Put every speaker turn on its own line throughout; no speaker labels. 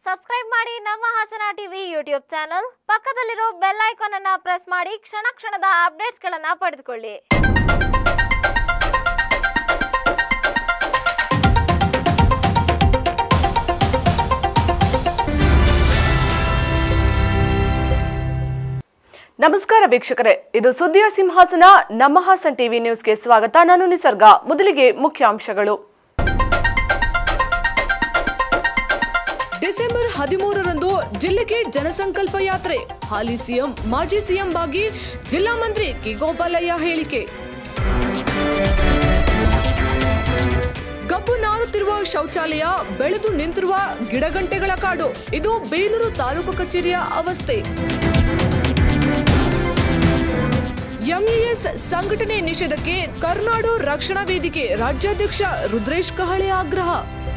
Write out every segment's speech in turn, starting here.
Subscribe ಮಾಡಿ ನಮ್ಮ Hassan TV YouTube channel ಪಕ್ಕದಲ್ಲಿರೋ ಬೆಲ್ ಐಕಾನ್ ಅನ್ನ ಪ್ರೆಸ್ ಮಾಡಿ ಕ್ಷಣ ಕ್ಷಣದ ಅಪ್ಡೇಟ್ಸ್ಗಳನ್ನ ಪಡೆದುಕೊಳ್ಳಿ
ನಮಸ್ಕಾರ ವೀಕ್ಷಕರೇ ಇದು ಸುದ್ದಿಯ ಸಿಂಹಾಸನ ನಮ್ಮ ಹಾಸನ್ ಟಿವಿ ನ್ಯೂಸ್ಗೆ ಸ್ವಾಗತ ನಾನು ನಿಸರ್ಗ ಮೊದಲಿಗೆ ಮುಖ್ಯಾಂಶಗಳು ಡಿಸೆಂಬರ್ ಹದಿಮೂರರಂದು ಜಿಲ್ಲೆಗೆ ಜನಸಂಕಲ್ಪ ಯಾತ್ರೆ ಹಾಲಿ ಸಿಎಂ ಮಾಜಿ ಸಿಎಂ ಬಾಗಿ ಜಿಲ್ಲಾ ಮಂತ್ರಿ ಕೆ ಗೋಪಾಲಯ್ಯ ಹೇಳಿಕೆ ಗಬ್ಬು ನಾರುತ್ತಿರುವ ಶೌಚಾಲಯ ಬೆಳೆದು ನಿಂತಿರುವ ಗಿಡಗಂಟೆಗಳ ಕಾಡು ಇದು ಬೇಲೂರು ತಾಲೂಕು ಕಚೇರಿಯ ಅವಸ್ಥೆ ಎಂಇಎಸ್ ಸಂಘಟನೆ ನಿಷೇಧಕ್ಕೆ ಕರ್ನಾಡು ರಕ್ಷಣಾ ವೇದಿಕೆ ರಾಜ್ಯಾಧ್ಯಕ್ಷ ರುದ್ರೇಶ್ ಕಹಳೆ ಆಗ್ರಹ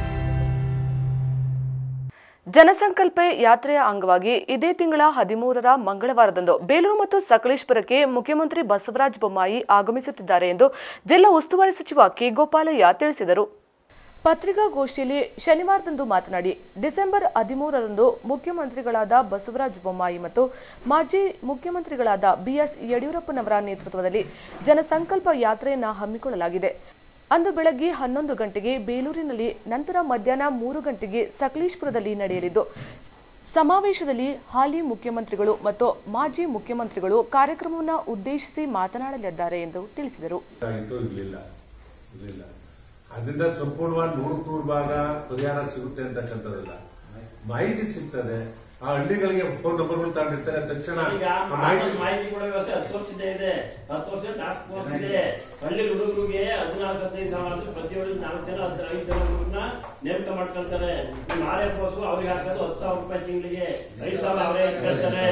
ಜನಸಂಕಲ್ಪ ಯಾತ್ರೆಯ ಅಂಗವಾಗಿ ಇದೇ ತಿಂಗಳ ಹದಿಮೂರರ ಮಂಗಳವಾರದಂದು ಬೇಲೂರು ಮತ್ತು ಸಕಲೇಶ್ಪುರಕ್ಕೆ ಮುಖ್ಯಮಂತ್ರಿ ಬಸವರಾಜ ಬೊಮ್ಮಾಯಿ ಆಗಮಿಸುತ್ತಿದ್ದಾರೆ ಎಂದು ಜಿಲ್ಲಾ ಉಸ್ತುವಾರಿ ಸಚಿವ ಕೆ ಗೋಪಾಲಯ್ಯ ತಿಳಿಸಿದರು ಪತ್ರಿಕಾಗೋಷ್ಠಿಯಲ್ಲಿ ಶನಿವಾರದಂದು ಮಾತನಾಡಿ ಡಿಸೆಂಬರ್ ಹದಿಮೂರರಂದು ಮುಖ್ಯಮಂತ್ರಿಗಳಾದ ಬಸವರಾಜ ಬೊಮ್ಮಾಯಿ ಮತ್ತು ಮಾಜಿ ಮುಖ್ಯಮಂತ್ರಿಗಳಾದ ಬಿಎಸ್ ಯಡಿಯೂರಪ್ಪನವರ ನೇತೃತ್ವದಲ್ಲಿ ಜನಸಂಕಲ್ಪ ಯಾತ್ರೆಯನ್ನ ಹಮ್ಮಿಕೊಳ್ಳಲಾಗಿದೆ ಅಂದು ಬೆಳಗ್ಗೆ ಹನ್ನೊಂದು ಗಂಟೆಗೆ ಬೇಲೂರಿನಲ್ಲಿ ನಂತರ ಮಧ್ಯಾಹ್ನ ಮೂರು ಗಂಟೆಗೆ ಸಕಲೇಶ್ಪುರದಲ್ಲಿ ನಡೆಯಲಿದ್ದು ಸಮಾವೇಶದಲ್ಲಿ ಹಾಲಿ ಮುಖ್ಯಮಂತ್ರಿಗಳು ಮತ್ತು ಮಾಜಿ ಮುಖ್ಯಮಂತ್ರಿಗಳು ಕಾರ್ಯಕ್ರಮವನ್ನು ಉದ್ದೇಶಿಸಿ ಮಾತನಾಡಲಿದ್ದಾರೆ ಎಂದು ತಿಳಿಸಿದರು
ಆಗಿತ್ತು ಇರಲಿಲ್ಲ ಇರಲಿಲ್ಲ ಅದರಿಂದ ಸಂಪೂರ್ಣವಾಗಿ ನೂರಕ್ಕೆ ನೂರು ಭಾಗ ಪರಿಹಾರ ಸಿಗುತ್ತೆ ಅಂತಕ್ಕಂಥದ್ದಲ್ಲ ಮಾಹಿತಿ ಸಿಗ್ತದೆ ಆ ಹಳ್ಳಿಗಳಿಗೆ ಫೋನ್ ನಂಬರ್ಗಳು ತಗೊಂಡಿರ್ತಾರೆ ತಕ್ಷಣ
ಈಗ
ಆ
ಮಾಹಿತಿ
ಮಾಹಿತಿ
ಮಾಹಿತಿ ಕೊಡೋ ವ್ಯವಸ್ಥೆ ಹತ್ತು ವರ್ಷದಿಂದ ಇದೆ ಹತ್ತು ವರ್ಷ ಟಾಸ್ಕ್ ಫೋರ್ಸ್ ಇದೆ ಹಳ್ಳಿ ಹುಡುಗರಿಗೆ ಹದಿನಾಲ್ಕು ಹದಿನೈದು ಸಾವಿರ ಪ್ರತಿ ಹಳ್ಳಿ ನಾಲ್ಕು ಜನ ಹತ್ತು ಐದು ಜನ ಹುಡುಗರನ್ನ ನೇಮಕ ಮಾಡ್ಕೊಳ್ತಾರೆ ನಿಮ್ಮ ಆರ್ ಎಫ್ ಓಸ್ ಅವ್ರಿಗೆ ಹಾಕೋದು ಹತ್ತು ಸಾವಿರ ರೂಪಾಯಿ ತಿಂಗಳಿಗೆ ಐದು ಸಾವಿರ ಅವರೇ ಕೇಳ್ತಾರೆ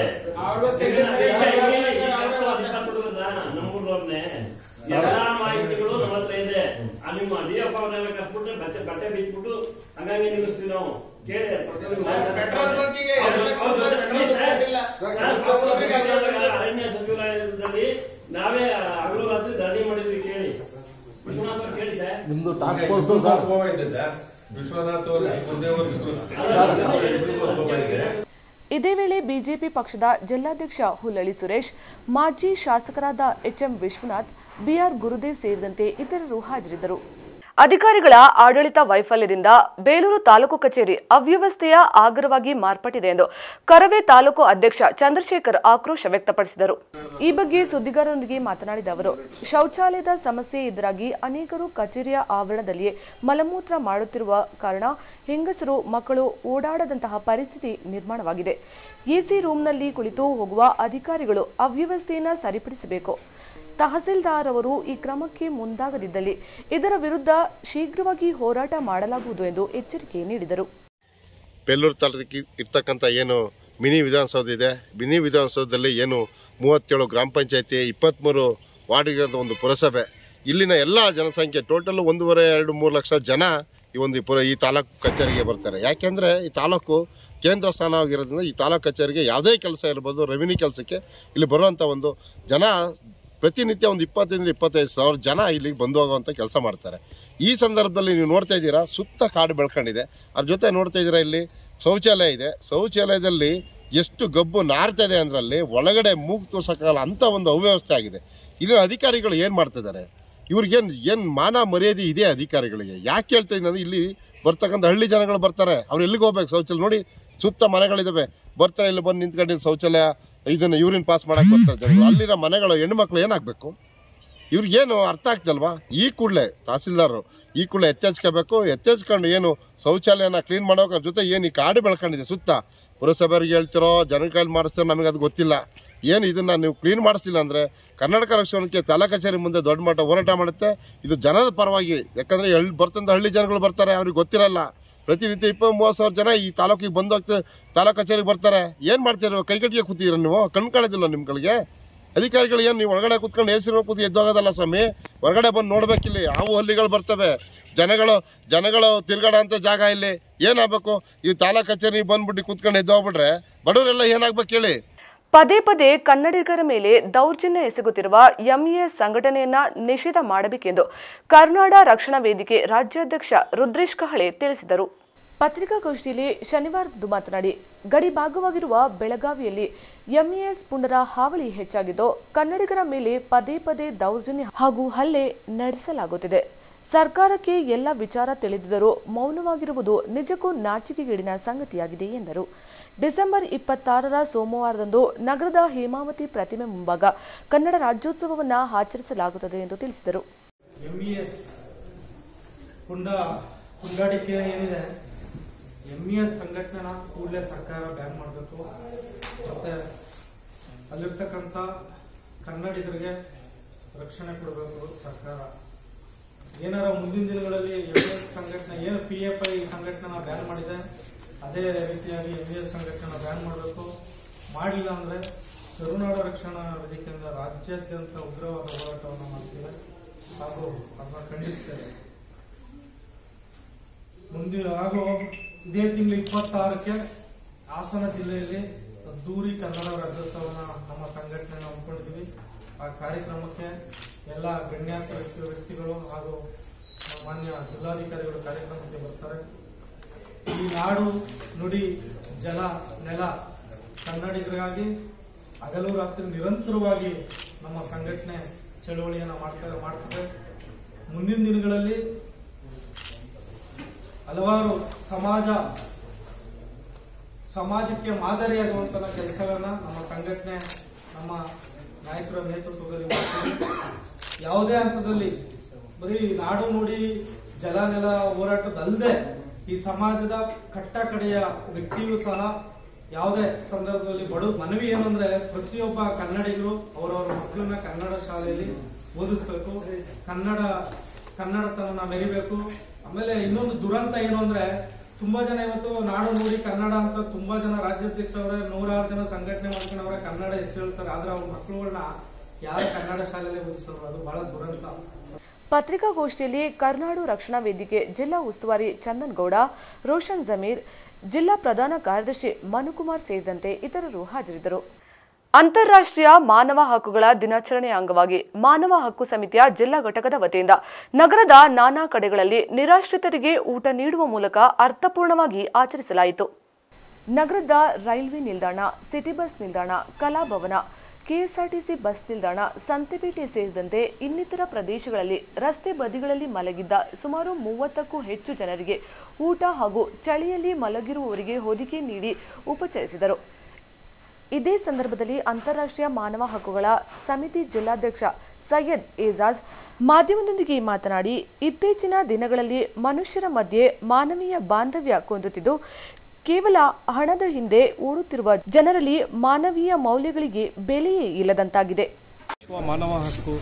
ಇಪ್ಪತ್ತು ಹುಡುಗರನ್ನ ನಮ್ಮೂರ್ನವ್ರನ್ನೇ ಎಲ್ಲಾ ಮಾಹಿತಿಗಳು ನಮ್ಮ ಹತ್ರ ಇದೆ ಆ ನಿಮ್ಮ ಡಿ ಎಫ್ ಅವ್ರನ್ನೆಲ್ಲ ಕಸ್ಬಿಟ್ರೆ ಬಟ್ಟೆ ಬಟ್ಟೆ ಬಿಚ್ಬಿಟ್ಟು ಹಂಗಾಗಿ ನಿಲ್ಲಿಸ್ತೀವಿ ನಾವು ಕೇಳಿ ಪ್ರತಿಯೊಂದು ಮಾಹಿತಿ-
ಪೆಟ್ರೋಲ್ ಬಂಕಿಗೆ
ಹೌದು,
ಎರಡು ಲಕ್ಷ
ಹೌದು,
ರೂಪಾಯಿ
ಬನ್ನಿ ಸರ್.
ಕೊಟ್ಟಿಲ್ಲ.
ಸರ್,
ಕೆಲಸ ಹೋಗೋರಿಗೆ
ಸಚಿವಾಲಯದ ಅರಣ್ಯ ಸಚಿವಾಲಯದಲ್ಲಿ ನಾವೇ ಹಗಲು ರಾತ್ರಿ ಧರಣಿ ಮಾಡಿದ್ವಿ ಕೇಳಿ ವಿಶ್ವನಾಥ್ ಅವ್ರು ಕೇಳಿ ಸರ್
ನಿಮ್ದು
ಈಗ
ಟಾಸ್ಕ್ ಫೋರ್ಸ್
ಇಬ್ಬರು
ಸರ್
ಒಬ್ಬ ಇದೆ ಸರ್ ವಿಶ್ವನಾಥ್ ಅವರು ಒಂದೇ ಒಂದು ವಿಶ್ವನಾಥ್ ಒಬ್ಬ ಇದೆ.
ಇದೇ ವೇಳೆ ಬಿಜೆಪಿ ಪಕ್ಷದ ಜಿಲ್ಲಾಧ್ಯಕ್ಷ ಹುಲ್ಲಳ್ಳಿ ಸುರೇಶ್ ಮಾಜಿ ಶಾಸಕರಾದ ಎಚ್ಎಂ ವಿಶ್ವನಾಥ್ ಬಿಆರ್ ಗುರುದೇವ್ ಸೇರಿದಂತೆ ಇತರರು ಹಾಜರಿದ್ದರು ಅಧಿಕಾರಿಗಳ ಆಡಳಿತ ವೈಫಲ್ಯದಿಂದ ಬೇಲೂರು ತಾಲೂಕು ಕಚೇರಿ ಅವ್ಯವಸ್ಥೆಯ ಆಗರವಾಗಿ ಮಾರ್ಪಟ್ಟಿದೆ ಎಂದು ಕರವೇ ತಾಲೂಕು ಅಧ್ಯಕ್ಷ ಚಂದ್ರಶೇಖರ್ ಆಕ್ರೋಶ ವ್ಯಕ್ತಪಡಿಸಿದರು ಈ ಬಗ್ಗೆ ಸುದ್ದಿಗಾರರೊಂದಿಗೆ ಮಾತನಾಡಿದ ಅವರು ಶೌಚಾಲಯದ ಸಮಸ್ಯೆ ಎದುರಾಗಿ ಅನೇಕರು ಕಚೇರಿಯ ಆವರಣದಲ್ಲಿಯೇ ಮಲಮೂತ್ರ ಮಾಡುತ್ತಿರುವ ಕಾರಣ ಹೆಂಗಸರು ಮಕ್ಕಳು ಓಡಾಡದಂತಹ ಪರಿಸ್ಥಿತಿ ನಿರ್ಮಾಣವಾಗಿದೆ ಎಸಿ ರೂಮ್ನಲ್ಲಿ ಕುಳಿತು ಹೋಗುವ ಅಧಿಕಾರಿಗಳು ಅವ್ಯವಸ್ಥೆಯನ್ನು ಸರಿಪಡಿಸಬೇಕು ತಹಸೀಲ್ದಾರ್ ಅವರು ಈ ಕ್ರಮಕ್ಕೆ ಮುಂದಾಗದಿದ್ದಲ್ಲಿ ಇದರ ವಿರುದ್ಧ ಶೀಘ್ರವಾಗಿ ಹೋರಾಟ ಮಾಡಲಾಗುವುದು ಎಂದು ಎಚ್ಚರಿಕೆ ನೀಡಿದರು
ಬೇಲೂರು ತಾಲೂಕಿಗೆ ಇರ್ತಕ್ಕಂಥ ಏನು ಮಿನಿ ವಿಧಾನಸೌಧ ಇದೆ ಮಿನಿ ವಿಧಾನಸೌಧದಲ್ಲಿ ಏನು ಮೂವತ್ತೇಳು ಗ್ರಾಮ ಪಂಚಾಯತಿ ಇಪ್ಪತ್ತ್ಮೂರು ವಾರ್ಡ್ಗಿರೋದು ಒಂದು ಪುರಸಭೆ ಇಲ್ಲಿನ ಎಲ್ಲ ಜನಸಂಖ್ಯೆ ಟೋಟಲ್ ಒಂದೂವರೆ ಎರಡು ಮೂರು ಲಕ್ಷ ಜನ ಈ ಒಂದು ಪುರ ಈ ತಾಲೂಕು ಕಚೇರಿಗೆ ಬರ್ತಾರೆ ಯಾಕೆಂದರೆ ಈ ತಾಲೂಕು ಕೇಂದ್ರ ಸ್ಥಾನವಾಗಿರೋದ್ರಿಂದ ಈ ತಾಲೂಕು ಕಚೇರಿಗೆ ಯಾವುದೇ ಕೆಲಸ ಇರ್ಬೋದು ರೆವಿನ್ಯೂ ಕೆಲಸಕ್ಕೆ ಇಲ್ಲಿ ಬರುವಂಥ ಒಂದು ಜನ ಪ್ರತಿನಿತ್ಯ ಒಂದು ಇಪ್ಪತ್ತರಿಂದ ಇಪ್ಪತ್ತೈದು ಸಾವಿರ ಜನ ಇಲ್ಲಿಗೆ ಬಂದು ಹೋಗುವಂಥ ಕೆಲಸ ಮಾಡ್ತಾರೆ ಈ ಸಂದರ್ಭದಲ್ಲಿ ನೀವು ನೋಡ್ತಾ ಇದ್ದೀರಾ ಸುತ್ತ ಕಾಡು ಬೆಳ್ಕೊಂಡಿದೆ ಅದ್ರ ಜೊತೆ ನೋಡ್ತಾ ಇದ್ದೀರಾ ಇಲ್ಲಿ ಶೌಚಾಲಯ ಇದೆ ಶೌಚಾಲಯದಲ್ಲಿ ಎಷ್ಟು ಗಬ್ಬು ನಾರ್ತಾ ಇದೆ ಅಂದ್ರಲ್ಲಿ ಒಳಗಡೆ ಮೂಗು ತೋರ್ಸೋಕ್ಕಾಗಲ್ಲ ಅಂಥ ಒಂದು ಅವ್ಯವಸ್ಥೆ ಆಗಿದೆ ಇಲ್ಲಿ ಅಧಿಕಾರಿಗಳು ಏನು ಮಾಡ್ತಿದ್ದಾರೆ ಇವ್ರಿಗೇನು ಏನು ಮಾನ ಮರ್ಯಾದೆ ಇದೆ ಅಧಿಕಾರಿಗಳಿಗೆ ಯಾಕೆ ಹೇಳ್ತಾ ಇದ್ದೀನಿ ಅಂದ್ರೆ ಇಲ್ಲಿ ಬರ್ತಕ್ಕಂಥ ಹಳ್ಳಿ ಜನಗಳು ಬರ್ತಾರೆ ಅವ್ರು ಎಲ್ಲಿಗೆ ಹೋಗ್ಬೇಕು ಶೌಚಾಲಯ ನೋಡಿ ಸುತ್ತ ಮನೆಗಳಿದಾವೆ ಬರ್ತಾರೆ ಇಲ್ಲಿ ಬಂದು ನಿಂತ್ಕೊಂಡಿದ್ದು ಶೌಚಾಲಯ ಇದನ್ನು ಯೂರಿನ್ ಪಾಸ್ ಮಾಡಕ್ಕೆ ಬರ್ತಾರೆ ಜನಗಳು ಅಲ್ಲಿರೋ ಮನೆಗಳು ಹೆಣ್ಮಕ್ಳು ಏನಾಗಬೇಕು ಇವ್ರಿಗೇನು ಅರ್ಥ ಆಗ್ತಲ್ವಾ ಈ ಕೂಡಲೇ ತಹಸೀಲ್ದಾರರು ಈ ಕೂಡಲೇ ಎಚ್ಚೆಚ್ಕೋಬೇಕು ಎಚ್ಚೆಚ್ಕೊಂಡು ಏನು ಶೌಚಾಲಯನ ಕ್ಲೀನ್ ಮಾಡೋಕೆ ಅದ್ರ ಜೊತೆ ಏನು ಈ ಕಾಡು ಬೆಳ್ಕೊಂಡಿದೆ ಸುತ್ತ ಪುರಸಭೆಯವ್ರಿಗೆ ಹೇಳ್ತಿರೋ ಜನ ಕೈಲಿ ಮಾಡಿಸ್ತಿರೋ ನಮಗೆ ಅದು ಗೊತ್ತಿಲ್ಲ ಏನು ಇದನ್ನ ನೀವು ಕ್ಲೀನ್ ಮಾಡಿಸ್ತಿಲ್ಲ ಅಂದರೆ ಕರ್ನಾಟಕ ರಕ್ಷಣೆಗೆ ತಲಾ ಕಚೇರಿ ಮುಂದೆ ದೊಡ್ಡ ಮಟ್ಟ ಹೋರಾಟ ಮಾಡುತ್ತೆ ಇದು ಜನದ ಪರವಾಗಿ ಯಾಕಂದರೆ ಹಳ್ಳಿ ಬರ್ತಂತ ಹಳ್ಳಿ ಜನಗಳು ಬರ್ತಾರೆ ಅವ್ರಿಗೆ ಗೊತ್ತಿರಲ್ಲ ಪ್ರತಿನಿತ್ಯ ಇಪ್ಪತ್ತು ಮೂವತ್ತು ಸಾವಿರ ಜನ ಈ ತಾಲೂಕಿಗೆ ಬಂದು ಹೋಗ್ತಾ ತಾಲೂಕು ಕಚೇರಿಗೆ ಬರ್ತಾರೆ ಏನು ಮಾಡ್ತೀರೋ ಕೈಗಟ್ಟಿಗೆ ಕೂತಿದ್ದೀರ ನೀವು ಕಣ್ ಕಾಳೋದಿಲ್ಲ ನಿಮ್ಗಳಿಗೆ ಅಧಿಕಾರಿಗಳು ಏನು ನೀವು ಒಳಗಡೆ ಕೂತ್ಕೊಂಡು ಎಸಿರೋ ಕೂತು ಎದ್ದೋಗೋದಲ್ಲ ಸ್ವಾಮಿ ಹೊರಗಡೆ ಬಂದು ನೋಡ್ಬೇಕಿಲ್ಲಿ ಹಾವು ಹಲ್ಲಿಗಳು ಬರ್ತವೆ ಜನಗಳು ಜನಗಳು ತಿರ್ಗಾಡೋ ಅಂತ ಜಾಗ ಇಲ್ಲಿ ಏನಾಗಬೇಕು ಈ ತಾಲೂಕು ಕಚೇರಿ ಬಂದ್ಬಿಟ್ಟು ಕೂತ್ಕೊಂಡು ಎದ್ದೋಗ್ಬಿಟ್ರೆ ಬಡವರೆಲ್ಲ ಏನಾಗ್ಬೇಕು ಹೇಳಿ
ಪದೇ ಪದೇ ಕನ್ನಡಿಗರ ಮೇಲೆ ದೌರ್ಜನ್ಯ ಎಸಗುತ್ತಿರುವ ಎಂಇಎ ಸಂಘಟನೆಯನ್ನ ನಿಷೇಧ ಮಾಡಬೇಕೆಂದು ಕರ್ನಾಡ ರಕ್ಷಣಾ ವೇದಿಕೆ ರಾಜ್ಯಾಧ್ಯಕ್ಷ ರುದ್ರೇಶ್ ಕಹಳೆ ತಿಳಿಸಿದರು ಪತ್ರಿಕಾಗೋಷ್ಠಿಯಲ್ಲಿ ಶನಿವಾರದಂದು ಮಾತನಾಡಿ ಗಡಿ ಭಾಗವಾಗಿರುವ ಬೆಳಗಾವಿಯಲ್ಲಿ ಎಂಇಎಸ್ ಪುಂಡರ ಹಾವಳಿ ಹೆಚ್ಚಾಗಿದ್ದು ಕನ್ನಡಿಗರ ಮೇಲೆ ಪದೇ ಪದೇ ದೌರ್ಜನ್ಯ ಹಾಗೂ ಹಲ್ಲೆ ನಡೆಸಲಾಗುತ್ತಿದೆ ಸರ್ಕಾರಕ್ಕೆ ಎಲ್ಲ ವಿಚಾರ ತಿಳಿದಿದ್ದರೂ ಮೌನವಾಗಿರುವುದು ನಿಜಕ್ಕೂ ನಾಚಿಕೆಗೇಡಿನ ಸಂಗತಿಯಾಗಿದೆ ಎಂದರು ಡಿಸೆಂಬರ್ ಇಪ್ಪತ್ತಾರರ ಸೋಮವಾರದಂದು ನಗರದ ಹೇಮಾವತಿ ಪ್ರತಿಮೆ ಮುಂಭಾಗ ಕನ್ನಡ ರಾಜ್ಯೋತ್ಸವವನ್ನು ಆಚರಿಸಲಾಗುತ್ತದೆ ಎಂದು ತಿಳಿಸಿದರು
ಎಂ ಇ ಎಸ್ ಪುಂಡ ಪುಂಡಾಟಿಕೆ ಏನಿದೆ ಎಂ ಇ ಎಸ್ ಸಂಘಟನೆನ ಕೂಡಲೇ ಸರ್ಕಾರ ಬ್ಯಾನ್ ಮಾಡಬೇಕು ಮತ್ತೆ ಅಲ್ಲಿರ್ತಕ್ಕಂಥ ಕನ್ನಡಿಗರಿಗೆ ರಕ್ಷಣೆ ಕೊಡಬೇಕು ಸರ್ಕಾರ ಏನಾರ ಮುಂದಿನ ದಿನಗಳಲ್ಲಿ ಎಂ ಇ ಎಸ್ ಸಂಘಟನೆ ಏನು ಪಿ ಎಫ್ ಐ ಸಂಘಟನೆನ ಬ್ಯಾನ್ ಮಾಡಿದೆ ಅದೇ ರೀತಿಯಾಗಿ ಎಂ ಇ ಎಸ್ ಸಂಘಟನೆನ ಬ್ಯಾನ್ ಮಾಡಬೇಕು ಮಾಡಲಿಲ್ಲ ಅಂದರೆ ಕರುನಾಡ ರಕ್ಷಣಾ ವೇದಿಕೆಯಿಂದ ರಾಜ್ಯಾದ್ಯಂತ ಉಗ್ರವಾದ ಹೋರಾಟವನ್ನು ಮಾಡ್ತೀವಿ ಹಾಗೂ ಅದನ್ನ ಖಂಡಿಸ್ತೇವೆ ಮುಂದಿನ ಹಾಗೂ ಇದೇ ತಿಂಗಳು ಇಪ್ಪತ್ತಾರಕ್ಕೆ ಹಾಸನ ಜಿಲ್ಲೆಯಲ್ಲಿ ಅದ್ದೂರಿ ಕನ್ನಡ ರಾಜ್ಯೋತ್ಸವನ ನಮ್ಮ ಸಂಘಟನೆಯನ್ನು ಹಮ್ಮಿಕೊಂಡಿದ್ದೀವಿ ಆ ಕಾರ್ಯಕ್ರಮಕ್ಕೆ ಎಲ್ಲ ಗಣ್ಯಾತ ವ್ಯಕ್ತಿ ವ್ಯಕ್ತಿಗಳು ಹಾಗೂ ಮಾನ್ಯ ಜಿಲ್ಲಾಧಿಕಾರಿಗಳು ಕಾರ್ಯಕ್ರಮಕ್ಕೆ ಬರ್ತಾರೆ ಈ ನಾಡು ನುಡಿ ಜಲ ನೆಲ ಕನ್ನಡಿಗರಿಗಾಗಿ ಹಗಲು ರಾತ್ರಿ ನಿರಂತರವಾಗಿ ನಮ್ಮ ಸಂಘಟನೆ ಚಳವಳಿಯನ್ನು ಮಾಡ್ತಾ ಮಾಡ್ತದೆ ಮುಂದಿನ ದಿನಗಳಲ್ಲಿ ಹಲವಾರು ಸಮಾಜ ಸಮಾಜಕ್ಕೆ ಮಾದರಿಯಾಗುವಂತ ಕೆಲಸಗಳನ್ನ ನಮ್ಮ ಸಂಘಟನೆ ನಮ್ಮ ನಾಯಕರ ನೇತೃತ್ವದಲ್ಲಿ ಮಾಡ್ತೀವಿ ಯಾವುದೇ ಹಂತದಲ್ಲಿ ಬರೀ ನಾಡು ನುಡಿ ಜಲ ನೆಲ ಹೋರಾಟದಲ್ಲದೆ ಈ ಸಮಾಜದ ಕಟ್ಟ ಕಡೆಯ ವ್ಯಕ್ತಿಯೂ ಸಹ ಯಾವುದೇ ಸಂದರ್ಭದಲ್ಲಿ ಬಡ ಮನವಿ ಏನಂದ್ರೆ ಪ್ರತಿಯೊಬ್ಬ ಕನ್ನಡಿಗರು ಅವರವರ ಮಕ್ಕಳನ್ನ ಕನ್ನಡ ಶಾಲೆಯಲ್ಲಿ ಓದಿಸ್ಬೇಕು ಕನ್ನಡ ಕನ್ನಡತನ ಮೆರಿಬೇಕು ಆಮೇಲೆ ಇನ್ನೊಂದು ದುರಂತ ಏನು ಅಂದ್ರೆ ತುಂಬಾ ಜನ ಇವತ್ತು ನಾಡು ನುಡಿ ಕನ್ನಡ ಅಂತ ತುಂಬಾ ಜನ ರಾಜ್ಯಾಧ್ಯಕ್ಷರವ್ರೆ ನೂರಾರು ಜನ ಸಂಘಟನೆ ಮಾಡ್ಕೊಂಡವ್ರೆ ಕನ್ನಡ ಹೆಸರು ಹೇಳ್ತಾರೆ ಆದ್ರೆ ಅವ್ರ ಮಕ್ಕಳುಗಳನ್ನ ಯಾರು ಕನ್ನಡ ಶಾಲೆಯಲ್ಲಿ ಓದಿಸೋರು ಅದು ಬಹಳ ದುರಂತ
ಪತ್ರಿಕಾಗೋಷ್ಠಿಯಲ್ಲಿ ಕರ್ನಾಡು ರಕ್ಷಣಾ ವೇದಿಕೆ ಜಿಲ್ಲಾ ಉಸ್ತುವಾರಿ ಚಂದನ್ ಗೌಡ ರೋಷನ್ ಜಮೀರ್ ಜಿಲ್ಲಾ ಪ್ರಧಾನ ಕಾರ್ಯದರ್ಶಿ ಮನುಕುಮಾರ್ ಸೇರಿದಂತೆ ಇತರರು ಹಾಜರಿದ್ದರು ಅಂತಾರಾಷ್ಟ್ರೀಯ ಮಾನವ ಹಕ್ಕುಗಳ ದಿನಾಚರಣೆಯ ಅಂಗವಾಗಿ ಮಾನವ ಹಕ್ಕು ಸಮಿತಿಯ ಜಿಲ್ಲಾ ಘಟಕದ ವತಿಯಿಂದ ನಗರದ ನಾನಾ ಕಡೆಗಳಲ್ಲಿ ನಿರಾಶ್ರಿತರಿಗೆ ಊಟ ನೀಡುವ ಮೂಲಕ ಅರ್ಥಪೂರ್ಣವಾಗಿ ಆಚರಿಸಲಾಯಿತು ನಗರದ ರೈಲ್ವೆ ನಿಲ್ದಾಣ ಸಿಟಿ ಬಸ್ ನಿಲ್ದಾಣ ಕಲಾಭವನ ಕೆಎಸ್ಆರ್ಟಿಸಿ ಬಸ್ ನಿಲ್ದಾಣ ಸಂತೆಪೇಟೆ ಸೇರಿದಂತೆ ಇನ್ನಿತರ ಪ್ರದೇಶಗಳಲ್ಲಿ ರಸ್ತೆ ಬದಿಗಳಲ್ಲಿ ಮಲಗಿದ್ದ ಸುಮಾರು ಮೂವತ್ತಕ್ಕೂ ಹೆಚ್ಚು ಜನರಿಗೆ ಊಟ ಹಾಗೂ ಚಳಿಯಲ್ಲಿ ಮಲಗಿರುವವರಿಗೆ ಹೊದಿಕೆ ನೀಡಿ ಉಪಚರಿಸಿದರು ಇದೇ ಸಂದರ್ಭದಲ್ಲಿ ಅಂತಾರಾಷ್ಟ್ರೀಯ ಮಾನವ ಹಕ್ಕುಗಳ ಸಮಿತಿ ಜಿಲ್ಲಾಧ್ಯಕ್ಷ ಸೈಯದ್ ಏಜಾಜ್ ಮಾಧ್ಯಮದೊಂದಿಗೆ ಮಾತನಾಡಿ ಇತ್ತೀಚಿನ ದಿನಗಳಲ್ಲಿ ಮನುಷ್ಯರ ಮಧ್ಯೆ ಮಾನವೀಯ ಬಾಂಧವ್ಯ ಕುಂದುತ್ತಿದ್ದು ಕೇವಲ ಹಣದ ಹಿಂದೆ ಓಡುತ್ತಿರುವ ಜನರಲ್ಲಿ ಮಾನವೀಯ ಮೌಲ್ಯಗಳಿಗೆ ಬೆಲೆಯೇ ಇಲ್ಲದಂತಾಗಿದೆ
ವಿಶ್ವ ಮಾನವ ಹಕ್ಕು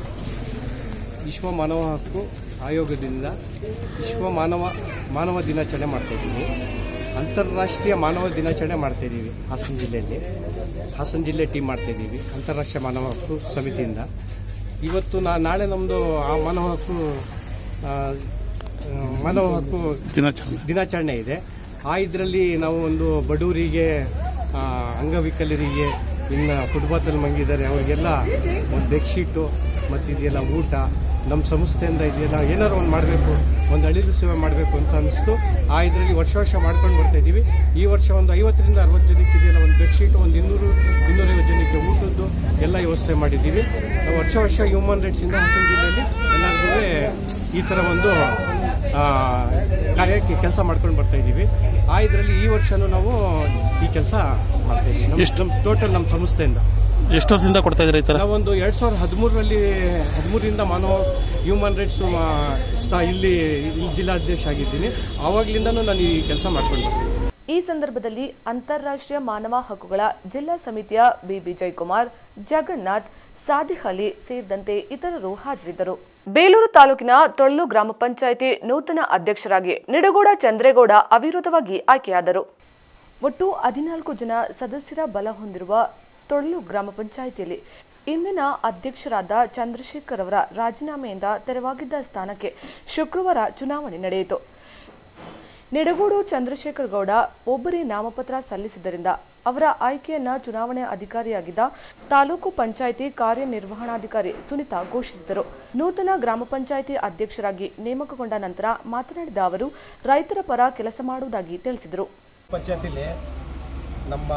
ವಿಶ್ವ ಮಾನವ ಹಕ್ಕು ಆಯೋಗದಿಂದ ವಿಶ್ವ ಮಾನವ ಮಾನವ ದಿನಾಚರಣೆ ಮಾಡ್ತಾಯಿದ್ದೀವಿ ಅಂತಾರಾಷ್ಟ್ರೀಯ ಮಾನವ ದಿನಾಚರಣೆ ಮಾಡ್ತಾಯಿದ್ದೀವಿ ಹಾಸನ ಜಿಲ್ಲೆಯಲ್ಲಿ ಹಾಸನ ಜಿಲ್ಲೆ ಟೀಮ್ ಮಾಡ್ತಾಯಿದ್ದೀವಿ ಅಂತಾರಾಷ್ಟ್ರೀಯ ಮಾನವ ಹಕ್ಕು ಸಮಿತಿಯಿಂದ ಇವತ್ತು ನಾ ನಾಳೆ ನಮ್ಮದು ಆ ಮಾನವ ಹಕ್ಕು ಆ, ಆ, ಮಾನವ ಹಕ್ಕು ದಿನಾಚರಣೆ ಇದೆ ಆ ಇದರಲ್ಲಿ ನಾವು ಒಂದು ಬಡವರಿಗೆ ಆ, ಅಂಗವಿಕಲರಿಗೆ ಇನ್ನು ಫುಟ್ಪಾತಲ್ಲಿ ಮಂಗಿದ್ದಾರೆ ಅವರಿಗೆಲ್ಲ ಒಂದು ಬೆಡ್ಶೀಟು ಮತ್ತು ಇದೆಲ್ಲ ಊಟ ನಮ್ಮ ಸಂಸ್ಥೆಯಿಂದ ಇದೆಲ್ಲ ಏನಾರು ಒಂದು ಮಾಡಬೇಕು ಒಂದು ಅಳಿಲು ಸೇವೆ ಮಾಡಬೇಕು ಅಂತ ಅನಿಸ್ತು ಆ ಇದರಲ್ಲಿ ವರ್ಷ ವರ್ಷ ಮಾಡ್ಕೊಂಡು ಬರ್ತಾ ಇದ್ದೀವಿ ಈ ವರ್ಷ ಒಂದು ಐವತ್ತರಿಂದ ಅರವತ್ತು ಜನಕ್ಕೆ ಇದೆಯಲ್ಲ ಒಂದು ಬೆಡ್ಶೀಟು ಒಂದು ಇನ್ನೂರು ಇನ್ನೂರೈವತ್ತು ಜನಕ್ಕೆ ಊಟದ್ದು ಎಲ್ಲ ವ್ಯವಸ್ಥೆ ಮಾಡಿದ್ದೀವಿ ನಾವು ವರ್ಷ ವರ್ಷ ಹ್ಯೂಮನ್ ರೈಟ್ಸಿಂದ ಹಾಸನ ಜಿಲ್ಲೆಯಲ್ಲಿ ಎಲ್ಲರಿಗೂ ಈ ಥರ ಒಂದು ಆ, ಕಾರ್ಯಕ್ಕೆ ಕೆಲಸ ಮಾಡ್ಕೊಂಡು ಬರ್ತಾ ಇದ್ದೀವಿ ಆ ಇದರಲ್ಲಿ ಈ ವರ್ಷನೂ ನಾವು ಈ ಕೆಲಸ ಮಾಡ್ತಾ ಇದ್ದೀವಿ ಎಷ್ಟು ಟೋಟಲ್ ನಮ್ಮ ಸಂಸ್ಥೆಯಿಂದ
ಎಷ್ಟು ವರ್ಷದಿಂದ ಕೊಡ್ತಾ ಇದ್ದೀರಾ ಈ ಥರ
ನಾವೊಂದು ಎರಡು ಸಾವಿರದ ಹದಿಮೂರರಲ್ಲಿ ಹದಿಮೂರರಿಂದ ಮಾನವ ಹ್ಯೂಮನ್ ರೈಟ್ಸ್ ಸ್ಥಾ ಇಲ್ಲಿ ಇಲ್ಲಿ ಜಿಲ್ಲಾಧ್ಯಕ್ಷ ಆಗಿದ್ದೀನಿ ಆವಾಗಲಿಂದನೂ ನಾನು ಈ ಕೆಲಸ ಮಾಡ್ಕೊಂಡು ಬರ್ತೀನಿ
ಈ ಸಂದರ್ಭದಲ್ಲಿ ಅಂತಾರಾಷ್ಟ್ರೀಯ ಮಾನವ ಹಕ್ಕುಗಳ ಜಿಲ್ಲಾ ಸಮಿತಿಯ ಬಿ ವಿಜಯ್ ಕುಮಾರ್ ಜಗನ್ನಾಥ್ ಸಾದಿಕ್ ಅಲಿ ಸೇರಿದಂತೆ ಇತರರು ಹಾಜರಿದ್ದರು ಬೇಲೂರು ತಾಲೂಕಿನ ತೊಳ್ಳು ಗ್ರಾಮ ಪಂಚಾಯಿತಿ ನೂತನ ಅಧ್ಯಕ್ಷರಾಗಿ ನಿಡಗೋಡ ಚಂದ್ರೇಗೌಡ ಅವಿರೋಧವಾಗಿ ಆಯ್ಕೆಯಾದರು ಒಟ್ಟು ಹದಿನಾಲ್ಕು ಜನ ಸದಸ್ಯರ ಬಲ ಹೊಂದಿರುವ ತೊಳ್ಳು ಗ್ರಾಮ ಪಂಚಾಯಿತಿಯಲ್ಲಿ ಇಂದಿನ ಅಧ್ಯಕ್ಷರಾದ ಚಂದ್ರಶೇಖರ್ ಅವರ ರಾಜೀನಾಮೆಯಿಂದ ತೆರವಾಗಿದ್ದ ಸ್ಥಾನಕ್ಕೆ ಶುಕ್ರವಾರ ಚುನಾವಣೆ ನಡೆಯಿತು ನಿಡಗೂಡು ಚಂದ್ರಶೇಖರ್ ಗೌಡ ಒಬ್ಬರೇ ನಾಮಪತ್ರ ಸಲ್ಲಿಸಿದ್ದರಿಂದ ಅವರ ಆಯ್ಕೆಯನ್ನ ಚುನಾವಣೆ ಅಧಿಕಾರಿಯಾಗಿದ್ದ ತಾಲೂಕು ಪಂಚಾಯಿತಿ ಕಾರ್ಯನಿರ್ವಹಣಾಧಿಕಾರಿ ಸುನಿತಾ ಘೋಷಿಸಿದರು ನೂತನ ಗ್ರಾಮ ಪಂಚಾಯಿತಿ ಅಧ್ಯಕ್ಷರಾಗಿ ನೇಮಕಗೊಂಡ ನಂತರ ಮಾತನಾಡಿದ ಅವರು ರೈತರ ಪರ ಕೆಲಸ ಮಾಡುವುದಾಗಿ ತಿಳಿಸಿದರು
ಪಂಚಾಯತಿಲಿ ನಮ್ಮ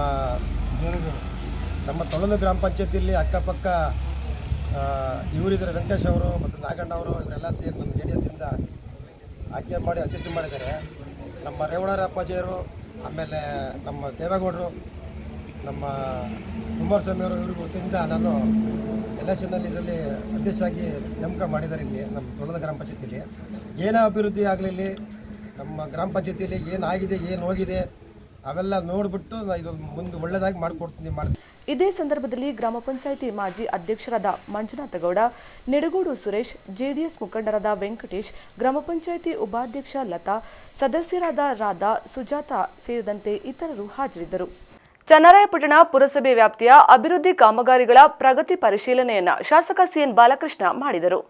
ನಮ್ಮ ತೊಳಲು ಗ್ರಾಮ ಪಂಚಾಯತಿಯಲ್ಲಿ ಅಕ್ಕಪಕ್ಕ ಆ, ಇವರಿದ್ದಾರೆ ವೆಂಕಟೇಶ್ ಅವರು ಮತ್ತು ನಾಗಣ್ಣ ಅವರು ಇವರೆಲ್ಲ ಸೇರಿ ನಮ್ಮ ಜೆ ಡಿ ಎಸ್ಸಿಂದ ಆಯ್ಕೆ ಮಾಡಿ ಅಧ್ಯಕ್ಷ ಮಾಡಿದ್ದಾರೆ ನಮ್ಮ ರೇವಣರ ಅಪ್ಪಾಜಿಯವರು ಆಮೇಲೆ ನಮ್ಮ ದೇವೇಗೌಡರು ನಮ್ಮ ಕುಮಾರಸ್ವಾಮಿ ಅವರು ಇವ್ರ ವತಿಯಿಂದ ನಾನು ಎಲೆಕ್ಷನಲ್ಲಿ ಇದರಲ್ಲಿ ಅಧ್ಯಕ್ಷರಾಗಿ ನೇಮಕ ಮಾಡಿದ್ದಾರೆ ಇಲ್ಲಿ ನಮ್ಮ ತೊಳದ ಗ್ರಾಮ ಪಂಚಾಯತಿಯಲ್ಲಿ ಏನೇ ಅಭಿವೃದ್ಧಿ ಆಗಲಿ ಇಲ್ಲಿ ನಮ್ಮ ಗ್ರಾಮ ಪಂಚಾಯತಿಯಲ್ಲಿ ಏನಾಗಿದೆ ಏನು ಹೋಗಿದೆ ಅವೆಲ್ಲ ನೋಡಿಬಿಟ್ಟು ನಾನು ಇದು ಮುಂದೆ ಒಳ್ಳೆಯದಾಗಿ ಮಾಡಿಕೊಡ್ತೀನಿ ಮಾಡ್ತೀನಿ
ಇದೇ ಸಂದರ್ಭದಲ್ಲಿ ಗ್ರಾಮ ಪಂಚಾಯಿತಿ ಮಾಜಿ ಅಧ್ಯಕ್ಷರಾದ ಮಂಜುನಾಥ ಗೌಡ ನಿಡಗೂಡು ಸುರೇಶ್ ಜೆಡಿಎಸ್ ಮುಖಂಡರಾದ ವೆಂಕಟೇಶ್ ಗ್ರಾಮ ಪಂಚಾಯಿತಿ ಉಪಾಧ್ಯಕ್ಷ ಲತಾ ಸದಸ್ಯರಾದ ರಾಧಾ ಸುಜಾತ ಸೇರಿದಂತೆ ಇತರರು ಹಾಜರಿದ್ದರು ಚನ್ನರಾಯಪಟ್ಟಣ ಪುರಸಭೆ ವ್ಯಾಪ್ತಿಯ ಅಭಿವೃದ್ಧಿ ಕಾಮಗಾರಿಗಳ ಪ್ರಗತಿ ಪರಿಶೀಲನೆಯನ್ನ ಶಾಸಕ ಸಿಎನ್ ಬಾಲಕೃಷ್ಣ ಮಾಡಿದರು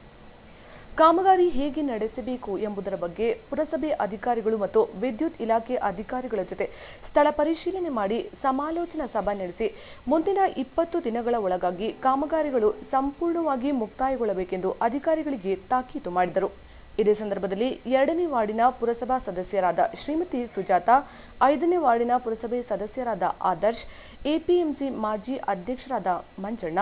ಕಾಮಗಾರಿ ಹೇಗೆ ನಡೆಸಬೇಕು ಎಂಬುದರ ಬಗ್ಗೆ ಪುರಸಭೆ ಅಧಿಕಾರಿಗಳು ಮತ್ತು ವಿದ್ಯುತ್ ಇಲಾಖೆ ಅಧಿಕಾರಿಗಳ ಜೊತೆ ಸ್ಥಳ ಪರಿಶೀಲನೆ ಮಾಡಿ ಸಮಾಲೋಚನಾ ಸಭೆ ನಡೆಸಿ ಮುಂದಿನ ಇಪ್ಪತ್ತು ದಿನಗಳ ಒಳಗಾಗಿ ಕಾಮಗಾರಿಗಳು ಸಂಪೂರ್ಣವಾಗಿ ಮುಕ್ತಾಯಗೊಳ್ಳಬೇಕೆಂದು ಅಧಿಕಾರಿಗಳಿಗೆ ತಾಕೀತು ಮಾಡಿದರು ಇದೇ ಸಂದರ್ಭದಲ್ಲಿ ಎರಡನೇ ವಾರ್ಡಿನ ಪುರಸಭಾ ಸದಸ್ಯರಾದ ಶ್ರೀಮತಿ ಸುಜಾತ ಐದನೇ ವಾರ್ಡಿನ ಪುರಸಭೆ ಸದಸ್ಯರಾದ ಆದರ್ಶ್ ಎಪಿಎಂಸಿ ಮಾಜಿ ಅಧ್ಯಕ್ಷರಾದ ಮಂಜಣ್ಣ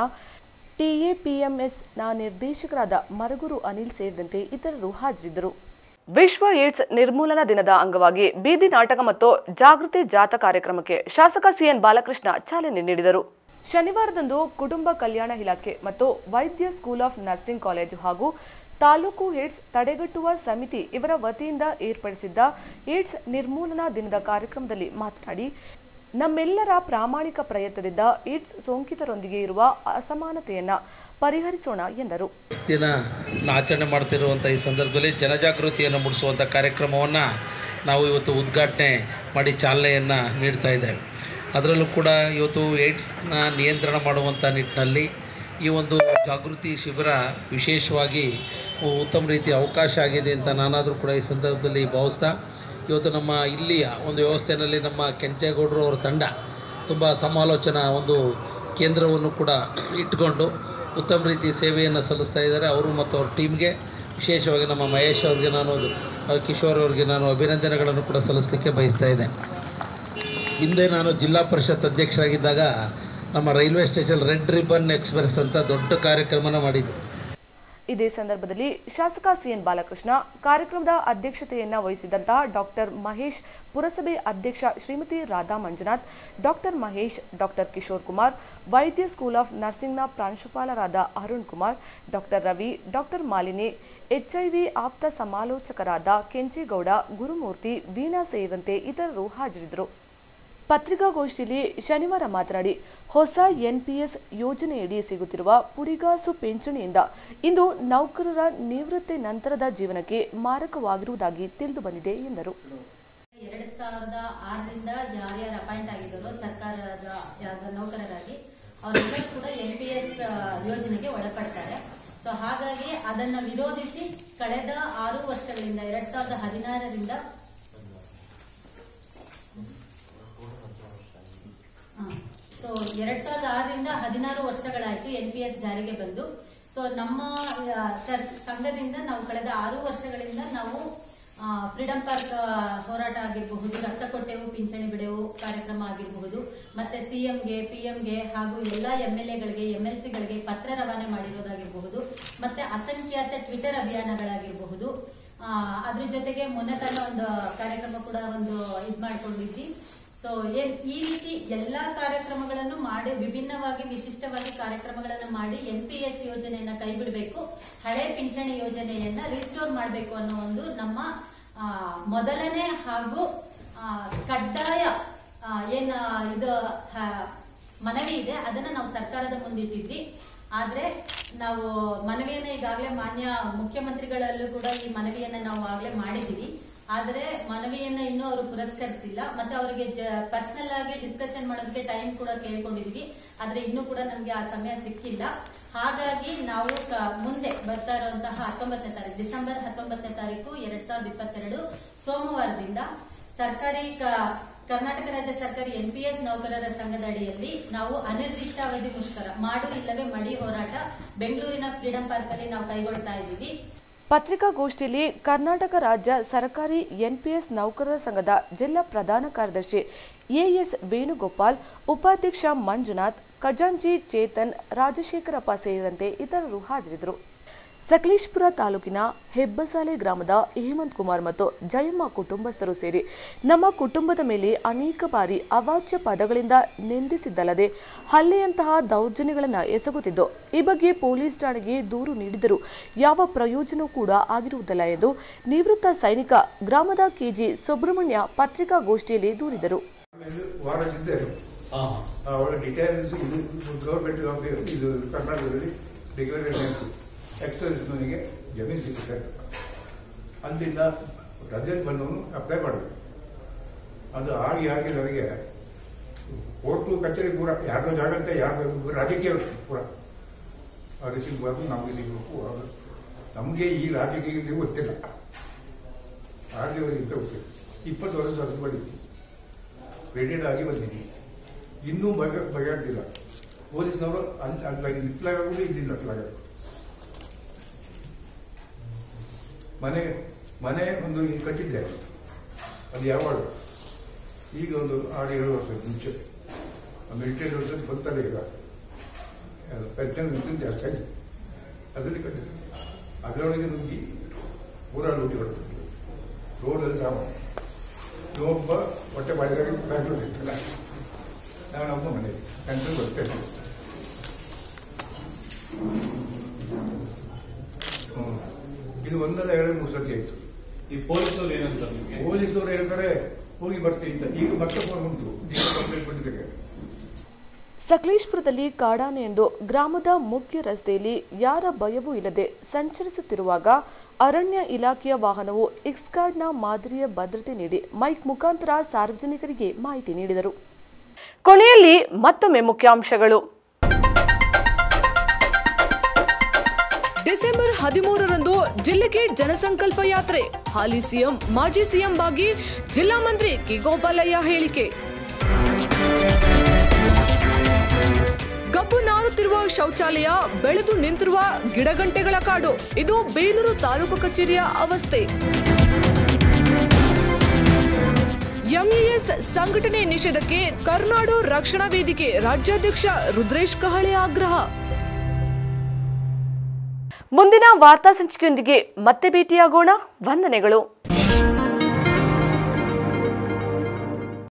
ಟಿಎಪಿಎಂಎಸ್ನ ನಿರ್ದೇಶಕರಾದ ಮರಗುರು ಅನಿಲ್ ಸೇರಿದಂತೆ ಇತರರು ಹಾಜರಿದ್ದರು ವಿಶ್ವ ಏಡ್ಸ್ ನಿರ್ಮೂಲನಾ ದಿನದ ಅಂಗವಾಗಿ ಬೀದಿ ನಾಟಕ ಮತ್ತು ಜಾಗೃತಿ ಜಾಥಾ ಕಾರ್ಯಕ್ರಮಕ್ಕೆ ಶಾಸಕ ಸಿಎನ್ ಬಾಲಕೃಷ್ಣ ಚಾಲನೆ ನೀಡಿದರು ಶನಿವಾರದಂದು ಕುಟುಂಬ ಕಲ್ಯಾಣ ಇಲಾಖೆ ಮತ್ತು ವೈದ್ಯ ಸ್ಕೂಲ್ ಆಫ್ ನರ್ಸಿಂಗ್ ಕಾಲೇಜು ಹಾಗೂ ತಾಲೂಕು ಏಡ್ಸ್ ತಡೆಗಟ್ಟುವ ಸಮಿತಿ ಇವರ ವತಿಯಿಂದ ಏರ್ಪಡಿಸಿದ್ದ ಏಡ್ಸ್ ನಿರ್ಮೂಲನಾ ದಿನದ ಕಾರ್ಯಕ್ರಮದಲ್ಲಿ ಮಾತನಾಡಿ ನಮ್ಮೆಲ್ಲರ ಪ್ರಾಮಾಣಿಕ ಪ್ರಯತ್ನದಿಂದ ಏಡ್ಸ್ ಸೋಂಕಿತರೊಂದಿಗೆ ಇರುವ ಅಸಮಾನತೆಯನ್ನ ಪರಿಹರಿಸೋಣ ಎಂದರು
ದಿನ ಆಚರಣೆ ಮಾಡ್ತಿರುವಂಥ ಈ ಸಂದರ್ಭದಲ್ಲಿ ಜನಜಾಗೃತಿಯನ್ನು ಮೂಡಿಸುವಂಥ ಕಾರ್ಯಕ್ರಮವನ್ನು ನಾವು ಇವತ್ತು ಉದ್ಘಾಟನೆ ಮಾಡಿ ಚಾಲನೆಯನ್ನು ನೀಡ್ತಾ ಇದ್ದೇವೆ ಅದರಲ್ಲೂ ಕೂಡ ಇವತ್ತು ಏಡ್ಸ್ನ ನಿಯಂತ್ರಣ ಮಾಡುವಂಥ ನಿಟ್ಟಿನಲ್ಲಿ ಈ ಒಂದು ಜಾಗೃತಿ ಶಿಬಿರ ವಿಶೇಷವಾಗಿ ಉತ್ತಮ ರೀತಿಯ ಅವಕಾಶ ಆಗಿದೆ ಅಂತ ನಾನಾದರೂ ಕೂಡ ಈ ಸಂದರ್ಭದಲ್ಲಿ ಭಾವಿಸ್ತಾ ಇವತ್ತು ನಮ್ಮ ಇಲ್ಲಿಯ ಒಂದು ವ್ಯವಸ್ಥೆಯಲ್ಲಿ ನಮ್ಮ ಕೆಂಚೇಗೌಡರು ಅವರ ತಂಡ ತುಂಬ ಸಮಾಲೋಚನಾ ಒಂದು ಕೇಂದ್ರವನ್ನು ಕೂಡ ಇಟ್ಕೊಂಡು ಉತ್ತಮ ರೀತಿ ಸೇವೆಯನ್ನು ಸಲ್ಲಿಸ್ತಾ ಇದ್ದಾರೆ ಅವರು ಮತ್ತು ಅವ್ರ ಟೀಮ್ಗೆ ವಿಶೇಷವಾಗಿ ನಮ್ಮ ಮಹೇಶ್ ಅವ್ರಿಗೆ ನಾನು ಆ, ಕಿಶೋರ್ ಅವ್ರಿಗೆ ನಾನು ಅಭಿನಂದನೆಗಳನ್ನು ಕೂಡ ಸಲ್ಲಿಸಲಿಕ್ಕೆ ಬಯಸ್ತಾ ಇದ್ದೇನೆ ಹಿಂದೆ ನಾನು ಜಿಲ್ಲಾ ಪರಿಷತ್ ಅಧ್ಯಕ್ಷರಾಗಿದ್ದಾಗ ನಮ್ಮ railway station red ribbon express ಅಂತ ದೊಡ್ಡ ಕಾರ್ಯಕ್ರಮನ ಮಾಡಿದ್ದೆ
ಇದೇ ಸಂದರ್ಭದಲ್ಲಿ ಶಾಸಕ ಸಿಎನ್ ಬಾಲಕೃಷ್ಣ ಕಾರ್ಯಕ್ರಮದ ಅಧ್ಯಕ್ಷತೆಯನ್ನ ವಹಿಸಿದಂತಹ ಡಾಕ್ಟರ್ ಮಹೇಶ್ ಪುರಸಭೆ ಅಧ್ಯಕ್ಷ ಶ್ರೀಮತಿ ರಾಧಾ ಮಂಜುನಾಥ್ ಡಾಕ್ಟರ್ ಮಹೇಶ್ ಡಾಕ್ಟರ್ ಕಿಶೋರ್ ಕುಮಾರ್ ವೈದ್ಯ ಸ್ಕೂಲ್ ಆಫ್ ನರ್ಸಿಂಗ್ನ ಪ್ರಾಂಶುಪಾಲರಾದ Arun Kumar doctor Ravi doctor Malini HIV ಆಪ್ತ ಸಮಾಲೋಚಕರಾದ ಕೆಂಚೇಗೌಡ ಗುರುಮೂರ್ತಿ ವೀಣಾ ಸೇರಿದಂತೆ ಇತರರು ಹಾಜರಿದ್ದರು ಪತ್ರಿಕಾಗೋಷ್ಠಿಯಲ್ಲಿ ಶನಿವಾರ ಮಾತನಾಡಿ ಹೊಸ ಎನ್ಪಿಎಸ್ ಯೋಜನೆಯಡಿ ಸಿಗುತ್ತಿರುವ ಪುಡಿಗಾಸು ಪಿಂಚಣಿಯಿಂದ ಇಂದು ನೌಕರರ ನಿವೃತ್ತಿ ನಂತರದ ಜೀವನಕ್ಕೆ ಮಾರಕವಾಗಿರುವುದಾಗಿ ತಿಳಿದು ಬಂದಿದೆ ಎಂದರು
ಎರಡ್ ಸಾವಿರದ ಆರರಿಂದ ಯಾರ್ಯಾರು ಅಪಾಯಿಂಟ್ ಆಗಿದ್ದಾರೋ ಸರ್ಕಾರದ ಯಾವ್ದೋ ನೌಕರರಾಗಿ ಅವರೆಲ್ಲರೂ ಕೂಡ ಎನ್ ಪಿ ಎಸ್ ಯೋಜನೆಗೆ ಒಳಪಡ್ತಾರೆ ಸೊ ಹಾಗಾಗಿ ಅದನ್ನ ವಿರೋಧಿಸಿ ಕಳೆದ ಆರು ವರ್ಷಗಳಿಂದ ಎರಡ್ ಸಾವಿರದ ಹದಿನಾರರಿಂದ ಸೊ ಎರಡ್ ಸಾವಿರದ ಆರರಿಂದ ಹದಿನಾರು ವರ್ಷಗಳಾಯ್ತು ಎನ್ ಪಿ ಎಸ್ ಜಾರಿಗೆ ಬಂದು ಸೊ ನಮ್ಮ ಆ, ಸರ್ ಸಂಘದಿಂದ ನಾವು ಕಳೆದ ಆರು ವರ್ಷಗಳಿಂದ ನಾವು ಫ್ರೀಡಂ ಪಾರ್ಕ್ ಹೋರಾಟ ಆಗಿರಬಹುದು ರಕ್ತ ಕೊಟ್ಟೆವು ಪಿಂಚಣಿ ಬಿಡೆವು ಕಾರ್ಯಕ್ರಮ ಆಗಿರಬಹುದು ಮತ್ತೆ ಸಿಎಂಗೆ ಪಿ ಎಂಗೆ ಹಾಗೂ ಎಲ್ಲ ಎಂ ಎಲ್ ಎಗಳಿಗೆ ಎಂ ಎಲ್ ಸಿಗಳಿಗೆ ಪತ್ರ ರವಾನೆ ಮಾಡಿರೋದಾಗಿರಬಹುದು ಮತ್ತೆ ಅಸಂಖ್ಯಾತ ಟ್ವಿಟರ್ ಅಭಿಯಾನಗಳಾಗಿರಬಹುದು ಆ, ಅದ್ರ ಜೊತೆಗೆ ಮೊನ್ನೆ ತಾನೇ ಒಂದು ಕಾರ್ಯಕ್ರಮ ಕೂಡ ಒಂದು ಇದ್ ಮಾಡ್ಕೊಂಡಿದ್ವಿ ಸೊ ಏನ್ ಈ ರೀತಿ ಎಲ್ಲಾ ಕಾರ್ಯಕ್ರಮಗಳನ್ನು ಮಾಡಿ ವಿಭಿನ್ನವಾಗಿ ವಿಶಿಷ್ಟವಾಗಿ ಕಾರ್ಯಕ್ರಮಗಳನ್ನ ಮಾಡಿ ಎನ್ ಪಿ ಎಸ್ ಯೋಜನೆಯನ್ನ ಕೈ ಬಿಡಬೇಕು ಹಳೆ ಪಿಂಚಣಿ ಯೋಜನೆಯನ್ನ ರಿಸ್ಟೋರ್ ಮಾಡಬೇಕು ಅನ್ನೋ ಒಂದು ನಮ್ಮ ಆ, ಮೊದಲನೇ ಹಾಗೂ ಆ, ಕಡ್ಡಾಯ ಆ, ಏನ್ ಆ, ಇದು ಹ, ಮನವಿ ಇದೆ ಅದನ್ನ ನಾವು ಸರ್ಕಾರದ ಮುಂದಿಟ್ಟಿದ್ವಿ ಆದ್ರೆ ನಾವು ಮನವಿಯನ್ನ ಈಗಾಗಲೇ ಮಾನ್ಯ ಮುಖ್ಯಮಂತ್ರಿಗಳಲ್ಲೂ ಕೂಡ ಈ ಮನವಿಯನ್ನ ನಾವು ಆಗ್ಲೇ ಮಾಡಿದ್ದೀವಿ ಆದರೆ ಮನವಿಯನ್ನ ಇನ್ನೂ ಅವರು ಪುರಸ್ಕರಿಸಿಲ್ಲ ಮತ್ತೆ ಅವರಿಗೆ ಪರ್ಸನಲ್ ಆಗಿ ಡಿಸ್ಕಷನ್ ಮಾಡೋದಕ್ಕೆ ಟೈಮ್ ಕೂಡ ಕೇಳ್ಕೊಂಡಿದೀವಿ ಆದ್ರೆ ಇನ್ನೂ ಕೂಡ ನಮ್ಗೆ ಆ ಸಮಯ ಸಿಕ್ಕಿಲ್ಲ ಹಾಗಾಗಿ ನಾವು ಕ- ಮುಂದೆ ಬರ್ತಾ ಇರುವಂತಹ ಹತ್ತೊಂಬತ್ತನೇ ತಾರೀಕು ಡಿಸೆಂಬರ್ ಹತ್ತೊಂಬತ್ತನೇ ತಾರೀಕು ಎರಡ್ ಸಾವಿರದ ಇಪ್ಪತ್ತೆರಡು ಸೋಮವಾರದಿಂದ ಸರ್ಕಾರಿ ಕ- ಕರ್ನಾಟಕ ರಾಜ್ಯ ಸರ್ಕಾರಿ ಎನ್ ಪಿ ಎಸ್ ನೌಕರರ ಸಂಘದ ಅಡಿಯಲ್ಲಿ ನಾವು ಅನಿರ್ದಿಷ್ಟಾವಧಿ ಮುಷ್ಕರ ಮಾಡು ಇಲ್ಲವೇ ಮಡಿ ಹೋರಾಟ ಬೆಂಗಳೂರಿನ ಫ್ರೀಡಂ ಪಾರ್ಕ್ ಅಲ್ಲಿ ನಾವು ಕೈಗೊಳ್ತಾ ಇದ್ದೀವಿ
ಪತ್ರಿಕಾಗೋಷ್ಠಿಯಲ್ಲಿ ಕರ್ನಾಟಕ ರಾಜ್ಯ ಸರ್ಕಾರಿ ಎನ್ಪಿಎಸ್ ನೌಕರರ ಸಂಘದ ಜಿಲ್ಲಾ ಪ್ರಧಾನ ಕಾರ್ಯದರ್ಶಿ ಎಎಸ್ ವೇಣುಗೋಪಾಲ್ ಉಪಾಧ್ಯಕ್ಷ ಮಂಜುನಾಥ್ ಖಜಾಂಜಿ ಚೇತನ್ ರಾಜಶೇಖರಪ್ಪ ಸೇರಿದಂತೆ ಇತರರು ಹಾಜರಿದ್ದರು ಸಕಲೇಶ್ಪುರ ತಾಲೂಕಿನ ಹೆಬ್ಬಸಾಲೆ ಗ್ರಾಮದ ಹೇಮಂತ್ ಕುಮಾರ್ ಮತ್ತು ಜಯಮ್ಮ ಕುಟುಂಬಸ್ಥರು ಸೇರಿ ನಮ್ಮ ಕುಟುಂಬದ ಮೇಲೆ ಅನೇಕ ಬಾರಿ ಅವಾಚ್ಯ ಪದಗಳಿಂದ ನಿಂದಿಸಿದ್ದಲ್ಲದೆ ಹಲ್ಲೆಯಂತಹ ದೌರ್ಜನ್ಯಗಳನ್ನು ಎಸಗುತ್ತಿದ್ದು ಈ ಬಗ್ಗೆ ಪೊಲೀಸ್ ಠಾಣೆಗೆ ದೂರು ನೀಡಿದರೂ ಯಾವ ಪ್ರಯೋಜನವೂ ಕೂಡ ಆಗಿರುವುದಿಲ್ಲ ಎಂದು ನಿವೃತ್ತ ಸೈನಿಕ ಗ್ರಾಮದ ಕೆಜಿ ಸುಬ್ರಹ್ಮಣ್ಯ ಪತ್ರಿಕಾಗೋಷ್ಠಿಯಲ್ಲಿ ದೂರಿದರು
ವಾರದಿದ್ದರು ಅವರ ಡಿಟೈಲ್ಸ್ ಇದು ಗೌರ್ಮೆಂಟ್ ಇದು ಕರ್ನಾಟಕದಲ್ಲಿ ಡಿಕ್ಲರೇಷನ್ ಎಕ್ಸೈಸ್ನವನಿಗೆ ಜಮೀನು ಸಿಗುತ್ತೆ ಅಲ್ಲಿಂದ ರಜೆ ಬಂದವನು ಅಪ್ಲೈ ಮಾಡಬೇಕು ಅದು ಆಗಿ ಆಗಿ ನನಗೆ ಕೋರ್ಟು ಕಚೇರಿ ಪೂರ ಯಾರ್ದೋ ಜಾಗ ಅಂತ ಯಾರ್ದೋ ರಾಜಕೀಯ ಪೂರ ಅದು ಸಿಗ್ಬಾರ್ದು ನಮಗೆ ಸಿಗಬೇಕು ಅದು ನಮಗೆ ಈ ರಾಜಕೀಯಕ್ಕೆ ಗೊತ್ತಿಲ್ಲ ಆರ್ಡಿಯವರಿಗೆ ಗೊತ್ತಿಲ್ಲ ಇಪ್ಪತ್ತು ವರ್ಷ ಅದು ಬಂದಿತ್ತು ರಿಟೈರ್ಡ್ ಆಗಿ ಬಂದಿದ್ದೀನಿ ಇನ್ನೂ ಬಗೆ ಬಗೆಹರ್ತಿಲ್ಲ ಪೊಲೀಸ್ನವರು ಅಂತ ಅಟ್ಲಾಗಿ ನಿತ್ಲಾಗಬಹುದು ಇದ್ದಿಲ್ಲ ಅಟ್ಲಾಗಬೇಕು ಮನೆ ಮನೆ ಒಂದು ಈಗ ಕಟ್ಟಿದ್ದೆ ಅದು ಯಾವಾಗ ಈಗ ಒಂದು ಆರು ಏಳು ವರ್ಷ ಮುಂಚೆ ಮಿಲಿಟರಿ ವರ್ಷದ ಬರ್ತಾರೆ ಈಗ ಪೆನ್ಷನ್ ಗಿಂತ ಜಾಸ್ತಿ ಆಗಿದೆ ಅದರಲ್ಲಿ ಕಟ್ಟಿದ್ದೆ ಅದರೊಳಗೆ ನುಗ್ಗಿ ಪೂರ ಲೂಟಿ ಹೊರಟು ರೋಡಲ್ಲಿ ಸಾಮಾನು ಇನ್ನೊಬ್ಬ ಹೊಟ್ಟೆ ಮಾಡಿದಾಗ ಬ್ಯಾಂಗ್ಳೂರ್ ಇರ್ತಲ್ಲ ನಾನು ಒಬ್ಬ ಮನೆ ಕಂಟ್ರಿ ಬರ್ತೇನೆ ಹ್ಮ್. ಇದು ಒಂದಲ್ಲ ಎರಡು ಮೂರು ಸತಿ ಆಯ್ತು
ಈ ಪೊಲೀಸರು ಏನಂತಾರೆ ನಿಮಗೆ
ಪೊಲೀಸರು ಹೇಳ್ತಾರೆ ಹೋಗಿ ಬರ್ತೀನಿ ಅಂತ ಈಗ ಮತ್ತೆ ಫೋನ್ ಉಂಟು ಈಗ ಕಂಪ್ಲೇಂಟ್ ಕೊಟ್ಟಿದ್ದೇವೆ
ಸಕಲೇಶ್ಪುರದಲ್ಲಿ ಕಾಡಾನೆ ಎಂದು ಗ್ರಾಮದ ಮುಖ್ಯ ರಸ್ತೆಯಲ್ಲಿ ಯಾರ ಭಯವೂ ಇಲ್ಲದೆ ಸಂಚರಿಸುತ್ತಿರುವಾಗ ಅರಣ್ಯ ಇಲಾಖೆಯ ವಾಹನವು ಎಕ್ಸ್ಗಾರ್ಡ್ನ ಮಾದರಿಯ ಭದ್ರತೆ ನೀಡಿ ಮೈಕ್ ಮುಖಾಂತರ ಸಾರ್ವಜನಿಕರಿಗೆ ಮಾಹಿತಿ ನೀಡಿದರು ಕೊನೆಯಲ್ಲಿ ಮತ್ತೊಮ್ಮೆ ಮುಖ್ಯಾಂಶಗಳು ಡಿಸೆಂಬರ್ ಹದಿಮೂರರಂದು ಜಿಲ್ಲೆಗೆ ಜನಸಂಕಲ್ಪ ಯಾತ್ರೆ ಹಾಲಿ ಸಿಎಂ ಮಾಜಿ ಸಿಎಂ ಬಾಗಿ ಜಿಲ್ಲಾ ಮಂತ್ರಿ ಕೆ ಗೋಪಾಲಯ್ಯ ಹೇಳಿಕೆ ಗಬ್ಬು ನಾರುತ್ತಿರುವ ಶೌಚಾಲಯ ಬೆಳೆದು ನಿಂತಿರುವ ಗಿಡಗಂಟೆಗಳ ಕಾಡು ಇದು ಬೇಲೂರು ತಾಲೂಕು ಕಚೇರಿಯ ಅವಸ್ಥೆ ಎಂಇಎಸ್ ಸಂಘಟನೆ ನಿಷೇಧಕ್ಕೆ ಕರ್ನಾಡು ರಕ್ಷಣಾ ವೇದಿಕೆ ರಾಜ್ಯಾಧ್ಯಕ್ಷ ರುದ್ರೇಶ್ ಕಹಳೆ ಆಗ್ರಹ ಮುಂದಿನ ವಾರ್ತಾ ಸಂಚಿಕೆಯೊಂದಿಗೆ ಮತ್ತೆ ಭೇಟಿಯಾಗೋಣ ವಂದನೆಗಳು